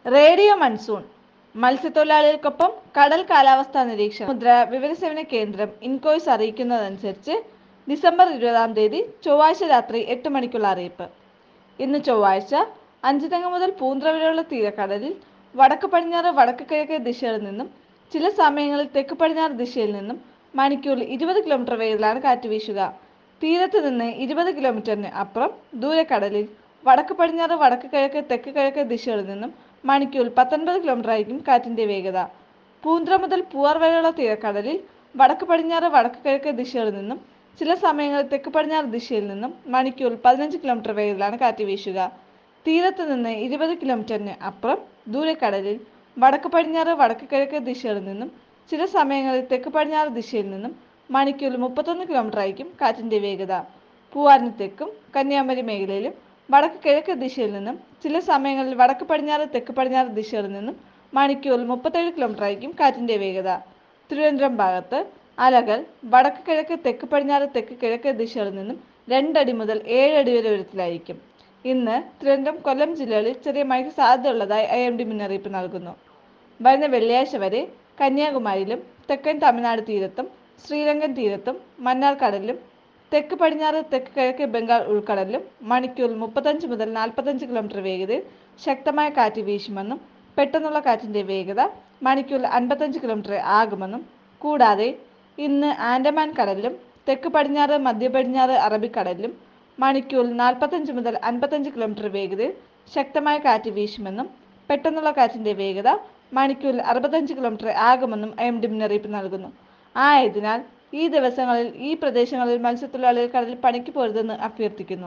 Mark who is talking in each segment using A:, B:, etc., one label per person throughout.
A: radio monsoon മത്സ്യത്തൊഴിലാളികൾക്കൊപ്പം കടൽ കാലാവസ്ഥാ നിരീക്ഷണം മുദ്ര വിവരസേവന കേന്ദ്രം ഇൻകോയ്സ് അറിയിക്കുന്നതനുസരിച്ച് ഡിസംബർ ഇരുപതാം തീയതി ചൊവ്വാഴ്ച രാത്രി എട്ട് മണിക്കുള്ള അറിയിപ്പ് ഇന്ന് ചൊവ്വാഴ്ച അഞ്ചുതെങ്ങ് മുതൽ പൂന്ത്ര വരെയുള്ള തീരക്കടലിൽ വടക്ക് പടിഞ്ഞാറ് വടക്ക് കിഴക്ക് ദിശയിൽ നിന്നും ചില സമയങ്ങളിൽ തെക്ക് പടിഞ്ഞാറ് ദിശയിൽ നിന്നും മണിക്കൂറിൽ ഇരുപത് കിലോമീറ്റർ വേഗത്തിലാണ് കാറ്റ് വീശുക തീരത്ത് നിന്ന് ഇരുപത് കിലോമീറ്ററിന് അപ്പുറം ദൂരക്കടലിൽ വടക്ക് പടിഞ്ഞാറ് വടക്ക് കിഴക്ക് തെക്ക് കിഴക്ക് ദിശകളിൽ നിന്നും മണിക്കൂറിൽ പത്തൊൻപത് കിലോമീറ്റർ ആയിരിക്കും കാറ്റിന്റെ വേഗത പൂന്ത്ര മുതൽ പൂവാർ വരെയുള്ള തീരക്കടലിൽ വടക്ക് പടിഞ്ഞാറ് വടക്ക് കിഴക്ക് ദിശകളിൽ നിന്നും ചില സമയങ്ങളിൽ തെക്ക് പടിഞ്ഞാറ് ദിശയിൽ നിന്നും മണിക്കൂറിൽ പതിനഞ്ച് കിലോമീറ്റർ വേഗത്തിലാണ് കാറ്റ് വീശുക തീരത്ത് നിന്ന് ഇരുപത് കിലോമീറ്ററിന് അപ്പുറം ദൂരക്കടലിൽ വടക്ക് പടിഞ്ഞാറ് വടക്ക് കിഴക്ക് ദിശകളിൽ നിന്നും ചില സമയങ്ങളിൽ തെക്ക് പടിഞ്ഞാറ് ദിശയിൽ നിന്നും മണിക്കൂറിൽ മുപ്പത്തൊന്ന് കിലോമീറ്റർ ആയിരിക്കും കാറ്റിന്റെ വേഗത പൂവാറിന് തെക്കും കന്യാകുമാരി മേഖലയിലും വടക്ക് കിഴക്ക് ദിശയിൽ നിന്നും ചില സമയങ്ങളിൽ വടക്ക് പടിഞ്ഞാറ് തെക്ക് പടിഞ്ഞാറ് ദിശകളിൽ നിന്നും മണിക്കൂറിൽ മുപ്പത്തേഴ് കിലോമീറ്റർ ആയിരിക്കും കാറ്റിന്റെ വേഗത തിരുവനന്തപുരം ഭാഗത്ത് അലകൾ വടക്ക് കിഴക്ക് തെക്ക് പടിഞ്ഞാറ് തെക്ക് കിഴക്ക് ദിശകളിൽ നിന്നും രണ്ടടി മുതൽ ഏഴ് അടി വരെ ഉയരത്തിലായിരിക്കും ഇന്ന് തിരുവനന്തപുരം കൊല്ലം ജില്ലകളിൽ ചെറിയ മഴയ്ക്ക് സാധ്യതയുള്ളതായി ഐ എം ഡി മുന്നറിയിപ്പ് നൽകുന്നു വരുന്ന വെള്ളിയാഴ്ച വരെ കന്യാകുമാരിയിലും തെക്കൻ തമിഴ്നാട് തീരത്തും ശ്രീലങ്കൻ തീരത്തും മന്നാർ കടലിലും തെക്ക് പടിഞ്ഞാറ് തെക്ക് കിഴക്ക് ബംഗാൾ ഉൾക്കടലിലും മണിക്കൂറിൽ മുപ്പത്തഞ്ച് മുതൽ നാൽപ്പത്തഞ്ച് കിലോമീറ്റർ വേഗതയിൽ ശക്തമായ കാറ്റ് വീശുമെന്നും പെട്ടെന്നുള്ള കാറ്റിന്റെ വേഗത മണിക്കൂറിൽ അൻപത്തഞ്ച് കിലോമീറ്റർ ആകുമെന്നും കൂടാതെ ഇന്ന് ആൻഡമാൻ കടലിലും തെക്ക് പടിഞ്ഞാറ് മധ്യ പടിഞ്ഞാറ് അറബിക്കടലിലും മണിക്കൂറിൽ നാൽപ്പത്തഞ്ച് മുതൽ അൻപത്തഞ്ച് കിലോമീറ്റർ വേഗതയിൽ ശക്തമായ കാറ്റ് വീശുമെന്നും പെട്ടെന്നുള്ള കാറ്റിന്റെ വേഗത മണിക്കൂറിൽ അറുപത്തഞ്ച് കിലോമീറ്റർ ആകുമെന്നും ഐ എം ഡി മുന്നറിയിപ്പ് നൽകുന്നു ആയതിനാൽ ഈ ദിവസങ്ങളിൽ ഈ പ്രദേശങ്ങളിൽ മത്സ്യത്തൊഴിലാളികൾ കടലിൽ പണിക്ക് പോരുതെന്ന് അഭ്യർത്ഥിക്കുന്നു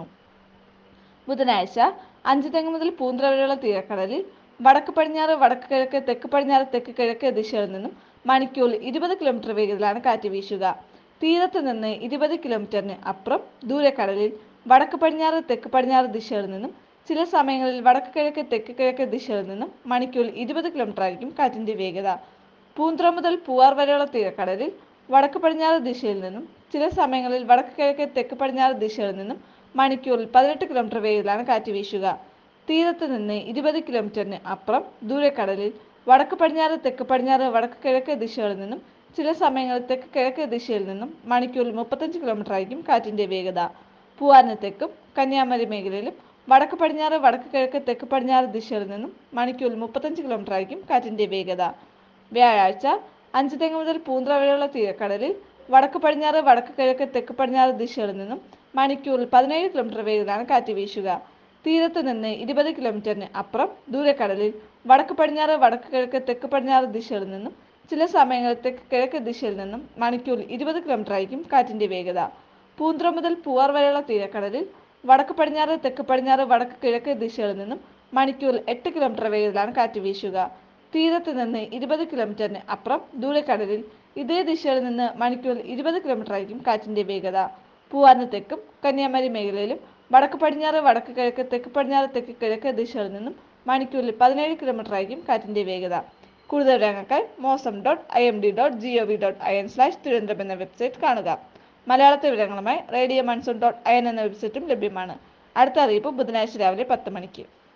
A: ബുധനാഴ്ച അഞ്ച് തെങ്ങ് മുതൽ പൂന്ത്ര വരെയുള്ള തീരക്കടലിൽ വടക്ക് പടിഞ്ഞാറ് വടക്ക് കിഴക്ക് തെക്ക് പടിഞ്ഞാറ് തെക്ക് കിഴക്ക് ദിശകളിൽ നിന്നും മണിക്കൂറിൽ ഇരുപത് കിലോമീറ്റർ വേഗത്തിലാണ് കാറ്റ് വീശുക തീരത്ത് നിന്ന് ഇരുപത് കിലോമീറ്ററിന് അപ്പുറം ദൂരക്കടലിൽ വടക്ക് പടിഞ്ഞാറ് തെക്ക് പടിഞ്ഞാറ് ദിശകളിൽ നിന്നും ചില സമയങ്ങളിൽ വടക്ക് കിഴക്ക് തെക്ക് കിഴക്ക് ദിശകളിൽ നിന്നും മണിക്കൂറിൽ ഇരുപത് കിലോമീറ്റർ ആയിരിക്കും കാറ്റിന്റെ വേഗത പൂന്ത്ര മുതൽ പൂവാർ വരെയുള്ള തീരക്കടലിൽ വടക്ക് പടിഞ്ഞാറ് ദിശയിൽ നിന്നും ചില സമയങ്ങളിൽ വടക്ക് കിഴക്ക് തെക്ക് പടിഞ്ഞാറ് ദിശകളിൽ നിന്നും മണിക്കൂറിൽ പതിനെട്ട് കിലോമീറ്റർ വേഗത്തിലാണ് കാറ്റ് വീശുക തീരത്ത് നിന്ന് ഇരുപത് കിലോമീറ്ററിന് അപ്പുറം ദൂരക്കടലിൽ വടക്ക് പടിഞ്ഞാറ് തെക്ക് പടിഞ്ഞാറ് വടക്ക് കിഴക്ക് ദിശകളിൽ നിന്നും ചില സമയങ്ങളിൽ തെക്ക് കിഴക്ക് ദിശയിൽ നിന്നും മണിക്കൂറിൽ മുപ്പത്തഞ്ച് കിലോമീറ്റർ ആയിരിക്കും കാറ്റിന്റെ വേഗത പൂവാറിന് തെക്കും കന്യാകുമാരി മേഖലയിലും വടക്ക് പടിഞ്ഞാറ് വടക്ക് കിഴക്ക് തെക്ക് പടിഞ്ഞാറ് ദിശകളിൽ നിന്നും മണിക്കൂറിൽ മുപ്പത്തഞ്ച് കിലോമീറ്റർ ആയിരിക്കും കാറ്റിന്റെ വേഗത വ്യാഴാഴ്ച അഞ്ച് തെങ്ങ് മുതൽ പൂന്ത്ര വരെയുള്ള തീരക്കടലിൽ വടക്ക് പടിഞ്ഞാറ് വടക്ക് കിഴക്ക് തെക്ക് പടിഞ്ഞാറ് ദിശകളിൽ നിന്നും മണിക്കൂറിൽ പതിനേഴ് കിലോമീറ്റർ വേഗത്തിലാണ് കാറ്റ് വീശുക തീരത്ത് നിന്ന് ഇരുപത് കിലോമീറ്ററിന് അപ്പുറം ദൂരക്കടലിൽ വടക്ക് പടിഞ്ഞാറ് വടക്ക് കിഴക്ക് തെക്ക് പടിഞ്ഞാറ് ദിശകളിൽ നിന്നും ചില സമയങ്ങളിൽ തെക്ക് കിഴക്ക് ദിശയിൽ നിന്നും മണിക്കൂറിൽ ഇരുപത് കിലോമീറ്റർ ആയിരിക്കും കാറ്റിന്റെ വേഗത പൂന്ത്ര മുതൽ പൂവാർ വരെയുള്ള തീരക്കടലിൽ വടക്ക് പടിഞ്ഞാറ് തെക്ക് പടിഞ്ഞാറ് വടക്ക് കിഴക്ക് ദിശകളിൽ നിന്നും മണിക്കൂറിൽ എട്ട് കിലോമീറ്റർ വേഗത്തിലാണ് കാറ്റ് വീശുക തീരത്ത് നിന്ന് ഇരുപത് കിലോമീറ്ററിന് അപ്പുറം ദൂരക്കടലിൽ ഇതേ ദിശയിൽ നിന്ന് മണിക്കൂറിൽ ഇരുപത് കിലോമീറ്റർ ആയിരിക്കും കാറ്റിന്റെ വേഗത പൂവാറിന് തെക്കും കന്യാകുമാരി മേഖലയിലും വടക്ക് പടിഞ്ഞാറ് വടക്ക് കിഴക്ക് തെക്ക് പടിഞ്ഞാറ് തെക്ക് കിഴക്ക് ദിശകളിൽ നിന്നും മണിക്കൂറിൽ പതിനേഴ് കിലോമീറ്റർ ആയിരിക്കും കാറ്റിന്റെ വേഗത കൂടുതൽ വിവരങ്ങൾക്കായി mausam dot I M D dot G O V dot I N slash Thiruvananthapuram എന്ന വെബ്സൈറ്റ് കാണുക മലയാളത്തെ വിവരങ്ങളുമായി radio monsoon dot I N എന്ന വെബ്സൈറ്റും ലഭ്യമാണ് അടുത്ത അറിയിപ്പ് ബുധനാഴ്ച രാവിലെ പത്ത് മണിക്ക്